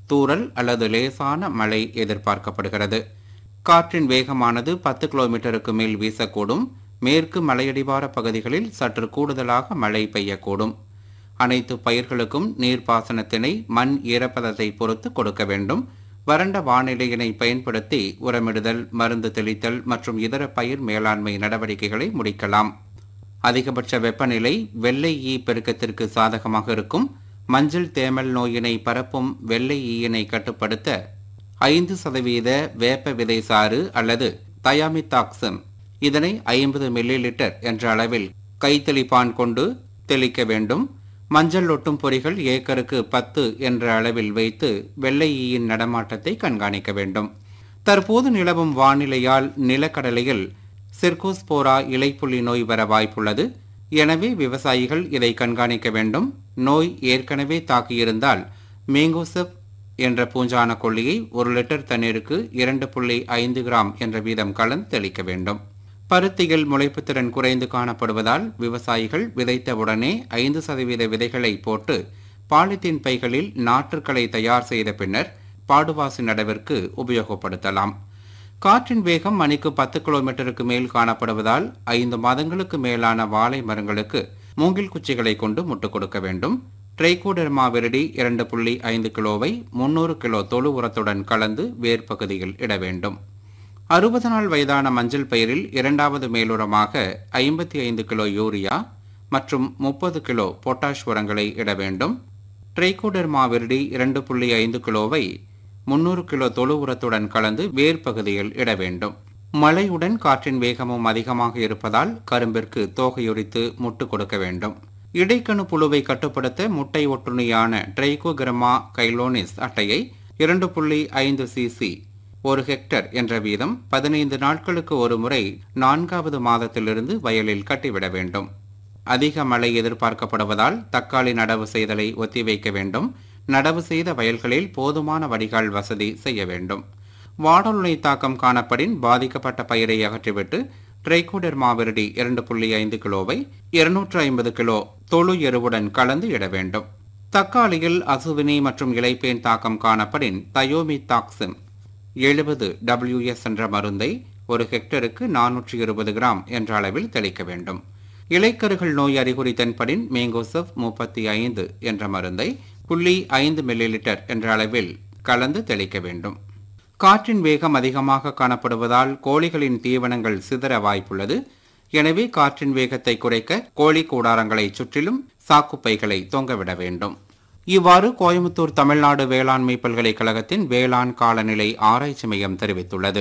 தூறல் அல்லது லேசான மழை எதிர்பார்க்கப்படுகிறது காற்றின் வேகமானது பத்து கிலோமீட்டருக்கு மேல் வீசக்கூடும் மேற்கு மலையடிவார பகுதிகளில் சற்று கூடுதலாக மழை பெய்யக்கூடும் அனைத்து பயிர்களுக்கும் நீர்ப்பாசனத்தினை மண் ஈரப்பதத்தை பொறுத்து கொடுக்க வேண்டும் வறண்ட வானிலையினை பயன்படுத்தி உரமிடுதல் மருந்து தெளித்தல் மற்றும் இதர பயிர் மேலாண்மை நடவடிக்கைகளை முடிக்கலாம் அதிகபட்ச வெப்பநிலை வெள்ளை ஈ பெருக்கத்திற்கு சாதகமாக இருக்கும் மஞ்சள் தேமல் நோயினை பரப்பும் வெள்ளை ஈயினை கட்டுப்படுத்த ஐந்து சதவீத வேப்ப விதை சாறு அல்லது தயாமித்தாக்சம் இதனை ஐம்பது மில்லி லிட்டர் என்ற அளவில் கைத்தெளிப்பான் கொண்டு தெளிக்க வேண்டும் மஞ்சள் ஒட்டும் பொறிகள் ஏக்கருக்கு பத்து என்ற அளவில் வைத்து வெள்ளை ஈயின் நடமாட்டத்தை கண்காணிக்க வேண்டும் தற்போது நிலவும் வானிலையால் நிலக்கடலையில் சிர்கோஸ்போரா இலைப்புள்ளி நோய் வர வாய்ப்புள்ளது எனவே விவசாயிகள் இதை கண்காணிக்க வேண்டும் நோய் ஏற்கனவே தாக்கியிருந்தால் மேங்கோசெப் என்ற பூஞ்சான கொல்லியை ஒரு லிட்டர் தண்ணீருக்கு இரண்டு புள்ளி ஐந்து கிராம் என்ற வீதம் கலந்து தெளிக்க வேண்டும் பருத்தியில் முளைப்புத்திறன் குறைந்து காணப்படுவதால் விவசாயிகள் விதைத்தவுடனே ஐந்து சதவீத விதைகளை போட்டு பாலித்தீன் பைகளில் நாற்றுக்களை தயார் செய்த பின்னர் பாடுவாசி நடவிற்கு உபயோகப்படுத்தலாம் காற்றின் வேகம் மணிக்கு பத்து கிலோமீட்டருக்கு மேல் காணப்படுவதால் ஐந்து மாதங்களுக்கு மேலான வாழை மரங்களுக்கு மூங்கில் குச்சிகளை கொண்டு முட்டு கொடுக்க வேண்டும் ட்ரைகோடெர்மா விரடி இரண்டு புள்ளி ஐந்து கிலோவை முன்னூறு கிலோ தொழு உரத்துடன் கலந்து வேர் பகுதியில் இட வேண்டும் அறுபது நாள் வயதான மஞ்சள் பயிரில் இரண்டாவது மேலுரமாக ஐம்பத்தி ஐந்து கிலோ யூரியா மற்றும் முப்பது கிலோ பொட்டாஷ் உரங்களை இட வேண்டும் ட்ரைகோடெர்மா விரடி இரண்டு புள்ளி ஐந்து கிலோவை முன்னூறு கிலோ தொழு உரத்துடன் கலந்து வேர் பகுதியில் இட வேண்டும் மழையுடன் காற்றின் வேகமும் அதிகமாக இருப்பதால் கரும்பிற்கு தோகையுரித்து முட்டு கொடுக்க வேண்டும் இடைக்கணு புழுவை கட்டுப்படுத்த முட்டை ஒட்டுணியான ட்ரைகோகிரமா கைலோனிஸ் அட்டையை இரண்டு புள்ளி ஐந்து சிசி ஒரு ஹெக்டர் என்ற வீதம் பதினைந்து நாட்களுக்கு ஒரு முறை நான்காவது மாதத்திலிருந்து வயலில் கட்டிவிட வேண்டும் அதிக மழை எதிர்பார்க்கப்படுவதால் தக்காளி நடவு செய்தலை ஒத்திவைக்க வேண்டும் நடவு செய்த வயல்களில் போதுமான வடிகால் வசதி செய்ய வேண்டும் வாடலுணை தாக்கம் காணப்படின் பாதிக்கப்பட்ட பயிரை அகற்றிவிட்டு ட்ரைகோடெர்மா விரடி இரண்டு புள்ளி ஐந்து கிலோவை இருநூற்று ஐம்பது கிலோ தொழு எருவுடன் கலந்து இட வேண்டும் தக்காளியில் அசுவினி மற்றும் இலைப்பேன் தாக்கம் காணப்படின் தயோமி தாக்சிம் எழுபது டபிள்யூஎஸ் என்ற மருந்தை ஒரு ஹெக்டருக்கு நானூற்றி இருபது கிராம் என்ற அளவில் தெளிக்க வேண்டும் இலைக்கருகள் நோய் அறிகுறி தென்படின் மேங்கோசப் முப்பத்தி ஐந்து என்ற மருந்தை புள்ளி ஐந்து மில்லி லிட்டர் என்ற அளவில் கலந்து தெளிக்க வேண்டும் காற்றின் வேகம் அதிகமாக காணப்படுவதால் கோழிகளின் தீவனங்கள் சிதற வாய்ப்புள்ளது எனவே காற்றின் வேகத்தை குறைக்க கோழி கூடாரங்களை சுற்றிலும் சாக்குப்பைகளை தொங்கவிட வேண்டும் இவ்வாறு கோயம்புத்தூர் தமிழ்நாடு வேளாண்மை பல்கலைக்கழகத்தின் வேளாண் காலநிலை ஆராய்ச்சி மையம் தெரிவித்துள்ளது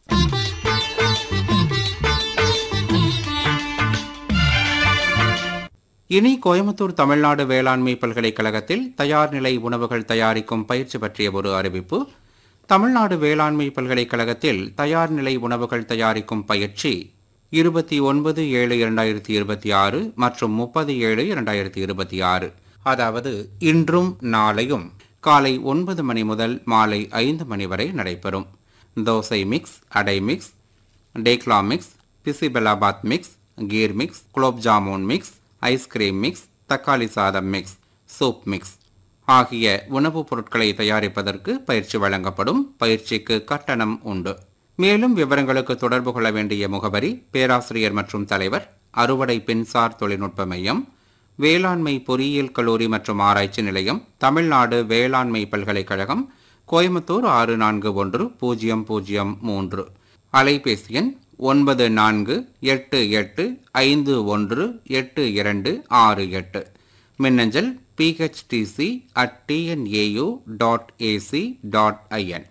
இனி கோயம்புத்தூர் தமிழ்நாடு வேளாண்மை பல்கலைக்கழகத்தில் தயார் நிலை உணவுகள் தயாரிக்கும் பயிற்சி பற்றிய ஒரு அறிவிப்பு தமிழ்நாடு வேளாண்மை பல்கலைக்கழகத்தில் தயார் நிலை உணவுகள் தயாரிக்கும் பயிற்சி இருபத்தி ஒன்பது ஏழு இரண்டாயிரத்தி இருபத்தி ஆறு மற்றும் முப்பது ஏழு இரண்டாயிரத்தி இருபத்தி ஆறு அதாவது இன்றும் நாளையும் காலை ஒன்பது மணி முதல் மாலை ஐந்து மணி வரை நடைபெறும் dosa mix adai mix dhokla mix bisibelebath mix kheer mix gulab jamun mix ice cream mix தக்காளி சாதம் மிக்ஸ் சூப் மிக்ஸ் ஆகிய உணவுப் பொருட்களை தயாரிப்பதற்கு பயிற்சி வழங்கப்படும் பயிற்சிக்கு கட்டணம் உண்டு மேலும் விவரங்களுக்கு தொடர்பு கொள்ள வேண்டிய முகவரி பேராசிரியர் மற்றும் தலைவர் அறுவடை பின்சார் தொழில்நுட்ப மையம் வேளாண்மை பொறியியல் கல்லூரி மற்றும் ஆராய்ச்சி நிலையம் தமிழ்நாடு வேளாண்மை பல்கலைக்கழகம் கோயம்புத்தூர் ஆறு நான்கு ஒன்று பூஜ்ஜியம் பூஜ்ஜியம் மூன்று அலைபேசி எண் ஒன்பது நான்கு எட்டு எட்டு ஐந்து ஒன்று எட்டு இரண்டு ஆறு எட்டு மின்னஞ்சல் PHDC at TNAU dot AC dot IN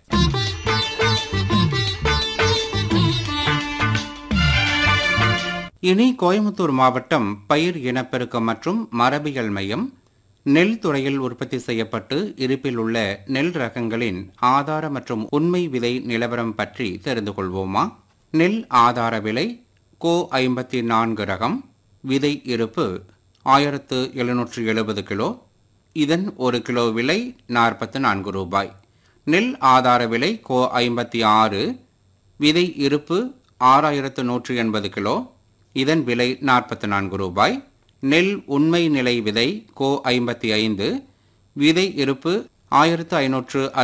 இனி கோயம்புத்தூர் மாவட்டம் பயிர் இனப்பெருக்கம் மற்றும் மரபியல் மையம் நெல் துறையில் உற்பத்தி செய்யப்பட்டு இருப்பில் உள்ள நெல் ரகங்களின் ஆதார மற்றும் உண்மை விலை நிலவரம் பற்றி தெரிந்து கொள்வோமா நெல் ஆதார விலை கோ ஐம்பத்தி நான்கு ரகம் விதை இருப்பு ஆயிரத்து எழுநூற்று எழுபது கிலோ இதன் ஒரு கிலோ விலை நாற்பத்து நான்கு ரூபாய் நெல் ஆதார விலை கோ ஐம்பத்தி ஆறு விதை இருப்பு ஆறாயிரத்து நூற்று எண்பது கிலோ இதன் விலை நாற்பத்தி நான்கு ரூபாய் நெல் உண்மை நிலை விதை கோ ஐம்பத்தி ஐந்து விதை இருப்பு ஆயிரத்து ஐநூற்று